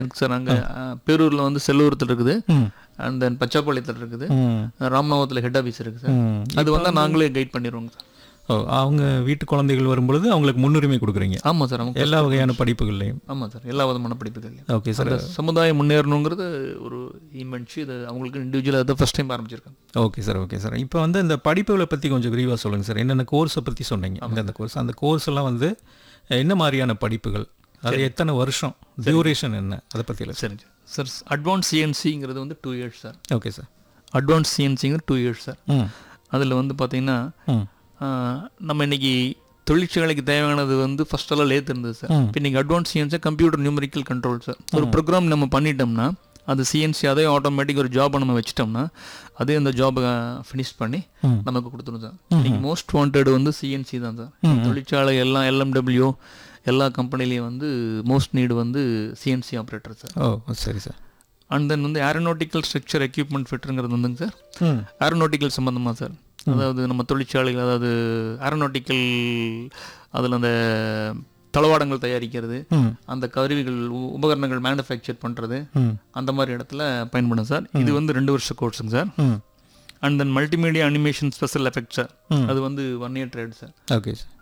இருக்கு சார் அங்கே பேரூரில் வந்து செல்லூரத்தில் இருக்குது ம் அண்ட் தென் பச்சாப்பாளையத்தில் இருக்குது ம் ராமநாதத்தில் ஹெட் ஆஃபீஸ் இருக்குது சார் ம். அது வந்து நாங்களே கைட் பண்ணிடுவோங்க சார் ஓ அவங்க வீட்டு குழந்தைகள் வரும்பொழுது அவங்களுக்கு முன்னுரிமை கொடுக்குறீங்க ஆமாம் சார் அவங்க எல்லா வகையான படிப்புகள்லையும் ஆமாம் சார் எல்லா விதமான படிப்புகள்லையும் ஓகே சார் அந்த சமுதாயம் முன்னேறணுங்கிறது ஒரு இமென்ஷி இது அவங்களுக்கு இண்டிவிஜுவலாக அதை ஃபஸ்ட் டைம் ஆரம்பிச்சிருக்காங்க ஓகே சார் ஓகே சார் இப்போ வந்து இந்த படிப்புகளை பற்றி கொஞ்சம் விரிவாக சொல்லுங்கள் சார் என்னென்ன கோர்ஸை பற்றி சொன்னீங்க அந்தந்த கோர்ஸ் அந்த கோர்ஸ் எல்லாம் வந்து என்ன மாதிரியான படிப்புகள் அது எத்தனை வருஷம் டியூரேஷன் என்ன அதை பற்றி இல்லை சரிங்க சார் அட்வான்ஸ் சிஎன்சிங்கிறது வந்து two years sir okay sir advance சிஎன்சிங்கிறது டூ இயர்ஸ் சார் ம் அதில் வந்து பார்த்தீங்கன்னா ம் ஆஹ், நம்ம இன்னைக்கு தொழிற்சாலைக்கு தேவையானது வந்து ஃபர்ஸ்ட் எல்லாம் லேத் இருந்தது சார் ம். இப்போ இன்னைக்கு advance CNC computer numerical control sir ஒரு ப்ரோக்ராம் நம்ம பண்ணிட்டோம்னா அது சிஎன்சி அதே ஆட்டோமேட்டிக் ஒரு ஜாபை நம்ம வச்சிட்டோம்னா அதே அந்த ஜாபை ஃபினிஷ் பண்ணி ம். நமக்கு கொடுத்துரும் சார் இன்னைக்கு மோஸ்ட் வாண்டட் வந்து சிஎன்சி தான் சார் தொழிற்சாலை எல்லாம் எல்எம்டபிள்யூ எல்லா கம்பெனிலையும் வந்து மோஸ்ட் நீடு வந்து சிஎன்சி ஆப்ரேட்டர் சார் ஓ சரி சார் அண்ட் தென் வந்து ஏரோநாட்டிக்கல் ஸ்ட்ரக்சர் எக்யூப்மெண்ட் ஃபிட்டருங்கிறது வந்துங்க சார் ம் ஏரோநாட்டிக்கல் சம்மந்தமாக சார் அதாவது நம்ம தொழிற்சாலைகள் அதாவது ஏரோநாட்டிக்கல் அதில் அந்த தளவாடங்கள் தயாரிக்கிறது ம் அந்த கருவிகள் உ- உபகரணங்கள் மேனுஃபேக்சர் பண்ணுறது ம் அந்த மாதிரி இடத்துல பயன்படும் சார் இது வந்து ரெண்டு வருஷ கோர்ஸுங்க சார் ம் and then multimedia animation special effect sir ம். அது வந்து one year trade sir okay sir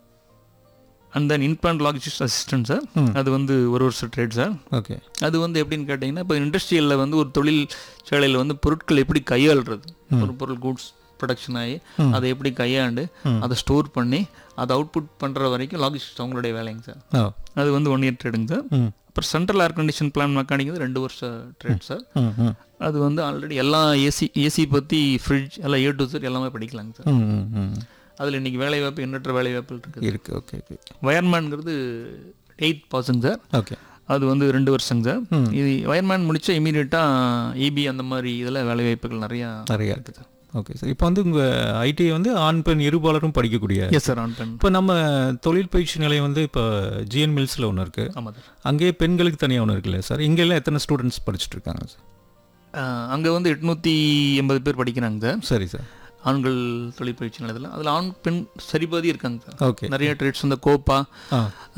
and then inplant logistics assistant sir ம். அது வந்து ஒரு வருஷம் ட்ரேட் சார் ஓகே அது வந்து எப்படின்னு கேட்டிங்கன்னா இப்போ இண்டஸ்ட்ரியலில் வந்து ஒரு தொழில் சாலையில் வந்து பொருட்கள் எப்படி கையாளுறது ஒரு பொருள் குட்ஸ் ப்ரொடக்ஷன் ஆகி ம். அதை எப்படி கையாண்டு ம். அதை ஸ்டோர் பண்ணி அதை அவுட்புட் பண்ணுற வரைக்கும் லாஜிஸ்டிக்ஸ் அவங்களுடைய வேலைங்க சார் ஓ அது வந்து ஒன் இயர் ட்ரேடுங்க சார் ம் அப்புறம் central air condition plan mechanic வந்து ரெண்டு வருஷம் ட்ரேட் சார் ம் ம் அது வந்து ஆல்ரெடி எல்லா ஏசி ஏசி பற்றி ஃப்ரிட்ஜ் எல்லாம் ஏ டு சார் எல்லாமே படிக்கலாங்க சார் ம் ம் ம் அதில் இன்றைக்கி வேலைவாய்ப்பு எண்ணற்ற வேலைவாய்ப்புகள் இருக்குது இருக்கு ஓகே ஓகே வயர்மேன்ங்கிறது எயிட் பாஸுங்க சார் ஓகே அது வந்து ரெண்டு வருஷங்க சார் ம். இது வயர்மேன் முடிச்சா இமீடியட்டாக இபி அந்த மாதிரி இதில் வேலைவாய்ப்புகள் நிறையா நிறையா இருக்குது ஓகே சார் இப்போ வந்து உங்கள் ஐடி வந்து ஆண் பெண் இருபாலரும் படிக்கக்கூடிய எஸ் சார் ஆன் பெண் இப்போ நம்ம தொழில் பயிற்சி நிலையம் வந்து இப்போ ஜிஎன் மில்ஸில் ஒன்று இருக்குது ஆமாம் சார் அங்கேயே பெண்களுக்கு தனியாக ஒன்று இருக்குல்ல சார் இங்கெல்லாம் எத்தனை ஸ்டூடெண்ட்ஸ் படிச்சுட்டு இருக்காங்க சார் அங்கே வந்து எட்நூற்றி எண்பது பேர் படிக்கிறாங்க சார் சரி சார் ஆண்கள் தொழில் பயிற்சி நிலையத்தில் அதில் ஆண் பெண் சரிபாதி இருக்காங்க சார் ஓகே நிறைய ட்ரேட்ஸ் இந்த கோப்பா ஆ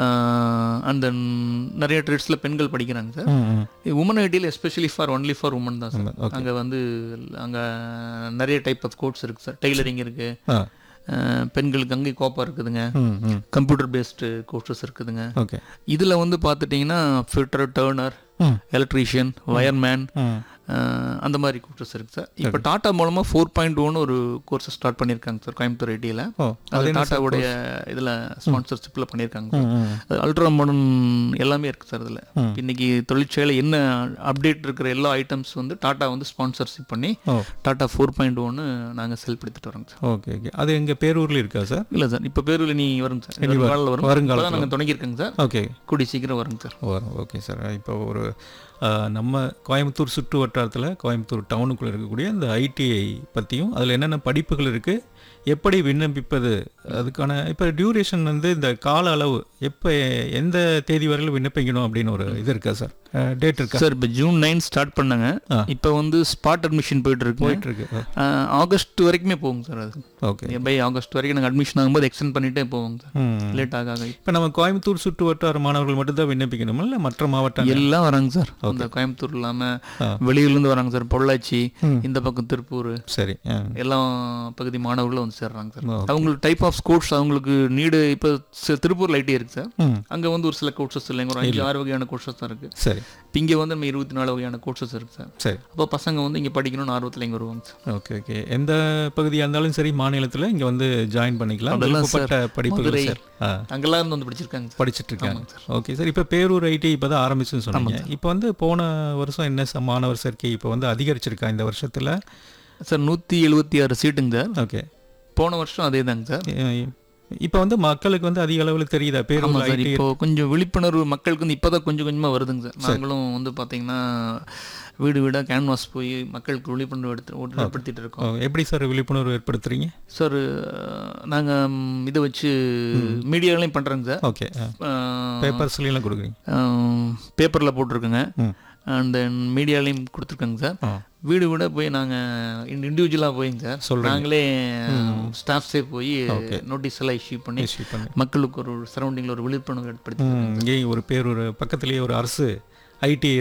அண்ட் தென் நிறைய ட்ரேட்ஸில் பெண்கள் படிக்கிறாங்க சார் ம் ம் உமன் ஐடியில் especially for only for women தான் சார் ஓகே அங்கே வந்து அங்கே நிறைய டைப் ஆஃப் கோர்ஸ் இருக்குது சார் டெய்லரிங் இருக்குது ஆ பெண்களுக்கு அங்கே கோப்பா இருக்குதுங்க ம் ம் கம்ப்யூட்டர் பேஸ்டு கோர்சஸ் இருக்குதுங்க ஓகே இதில் வந்து பார்த்துட்டிங்கன்னா ஃபில்டர் டர்னர் ம் எலக்ட்ரீஷியன் வயர்மேன் ம் அந்த மாதிரி கோர்சஸ் இருக்குது சார் இப்போ டாட்டா மூலமாக ஃபோர் பாயிண்ட் ஒன் ஒரு கோர்ஸ் ஸ்டார்ட் பண்ணியிருக்காங்க சார் கோயம்புத்தூர் ஐடியில் ஓ அது டாட்டாவுடைய இதில் ஸ்பான்சர்ஷிப்பில் பண்ணியிருக்காங்க சார் ம் ம் அல்ட்ரா மாடர்ன் எல்லாமே இருக்குது சார் இதில் இன்னைக்கு தொழிற்சாலை என்ன அப்டேட் இருக்கிற எல்லா ஐட்டம்ஸ் வந்து டாட்டா வந்து ஸ்பான்சர்ஷிப் பண்ணி ஓ டாட்டா ஃபோர் பாயிண்ட் ஒன்று நாங்கள் செல்படுத்திட்டு வரோங்க சார் ஓகே ஓகே அது எங்கள் பேரூரில் இருக்கா சார் இல்லை சார் இப்போ பேரில் நீ வருங்க சார் இனி வரும். காலில் வரும் வருங்காலத்துல. இப்போ நாங்கள் தொடங்கியிருக்கோங்க சார் ஓகே கூடி சீக்கிரம் வருங்க சார் வரும் ஓகே சார் இப்போ ஒரு அஹ், நம்ம கோயம்புத்தூர் சுற்று வட்டாரத்தில் கோயம்புத்தூர் டவுனுக்குள்ளே இருக்கக்கூடிய இந்த ஐடிஐ பற்றியும் அதில் என்னென்ன படிப்புகள் இருக்குது எப்படி விண்ணப்பிப்பது அதுக்கான இப்போ டியூரேஷன் வந்து இந்த கால அளவு எப்போ எந்த தேதி வரையில் விண்ணப்பிக்கணும் அப்படின்னு ஒரு இது இருக்கா சார் டேட் இருக்கா சார் இப்போ ஜூன் நைன் ஸ்டார்ட் பண்ணாங்க ஆ. இப்போ வந்து ஸ்பாட் அட்மிஷன் போயிட்டு இருக்கு போயிட்டு இருக்கு ஆகஸ்ட் வரைக்குமே போகுங்க சார் அது ஓகே பை ஆகஸ்ட் வரைக்கும் நாங்கள் அட்மிஷன் ஆகும்போது எக்ஸ்டெண்ட் பண்ணிட்டே போவோங்க சார் ம் லேட் ஆக ஆக இப்போ நம்ம கோயம்புத்தூர் சுற்று வட்டார மாணவர்கள் மட்டும்தான் விண்ணப்பிக்கணுமா இல்லை மற்ற மாவட்டங்கள் எல்லாம் வராங்க சார் இந்த கோயம்புத்தூர் இல்லாமல் ஆ. வெளியூர்லேருந்து வராங்க சார் பொள்ளாச்சி ம். இந்த பக்கம் திருப்பூர் சரி ஆ எல்லா பகுதி மாணவர்களும் வந்து சேர்றாங்க சார் ஓ. அவங்களுக்கு டைப் ஆஃப் கோர்ஸ் அவங்களுக்கு நீடு இப்போ திருப்பூர் ஐடி இருக்கு சார் ம் அங்கே வந்து ஒரு சில கோர்சஸ் இல்லைங்க ஒரு அஞ்சு ஆறு வகையான கோர்சஸ் தான் இருக்குது சரி இப்போ இங்கே வந்து நம்ம இருபத்தி நாலு வகையான கோர்சஸ் இருக்கு சார் சரி அப்போ பசங்க வந்து இங்கே படிக்கணும்னு ஆர்வத்தில் இங்கே வருவாங்க சார் ஓகே ஓகே எந்த பகுதியாக இருந்தாலும் சரி மாநிலத்தில் இங்கே வந்து ஜாயின் பண்ணிக்கலாம் அதெல்லாம் விருப்பப்பட்ட படிப்புகள் மதுரை. சார் ஆ அங்கெல்லாம் இருந்து வந்து படிச்சிருக்காங்க சார் படிச்சுட்டு இருக்காங்க ஆமாங்க சார். ஓகே சார் இப்போ பேரூர் ஐடி இப்போ தான் ஆரம்பிச்சுன்னு சொன்னீங்க இப்போ வந்து போன வருஷம் என்ன ச- மாணவர் சேர்க்கை இப்போ வந்து அதிகரிச்சிருக்கா இந்த வருஷத்தில் சார் நூற்றி எழுபத்தி ஆறு சீட்டுங்க சார் ஓகே போன வருஷம் அதே தாங்க சார் இப்போ வந்து மக்களுக்கு வந்து அதிக அளவில் தெரியுதா பேரூர் ஆமாம் சார் ஐடி இப்போ கொஞ்சம் விழிப்புணர்வு மக்களுக்கு வந்து இப்போ தான் கொஞ்சம் கொஞ்சமாக வருதுங்க சார் நாங்களும் வந்து பார்த்தீங்கன்னா வீடு வீடாக கேன்வாஸ் போய் மக்களுக்கு விழிப்புணர்வு எடுத்து ஏற்படுத்திட்டு இருக்கோம் எப்படி சார் விழிப்புணர்வு ஏற்படுத்துறீங்க சார் நாங்கள் இதை வச்சு மீடியாலையும் பண்ணுறோங்க சார் ஓகே பேப்பர்ஸ்லாம் கொடுக்குறீங்க பேப்பரில் போட்டிருக்கோங்க ம் அண்ட் தென் மீடியாலையும் கொடுத்துருக்கோங்க சார் ஆ வீடு வீட போய் நாங்கள் இண்டிவிஜுவலாக போய்ங்க சார் சொல்றீங்க. நாங்களே ஸ்டாஃப்ஸே போய் நோட்டீஸ் எல்லாம் இஷ்யூ பண்ணி இஷ்யூ பண்ணி மக்களுக்கு ஒரு சரௌண்டிங்கில் ஒரு விழிப்புணர்வு ஏற்படுத்தி ம், இங்கேயும் ஒரு பேரூர் பக்கத்துலேயே ஒரு அரசு ஐடிஐ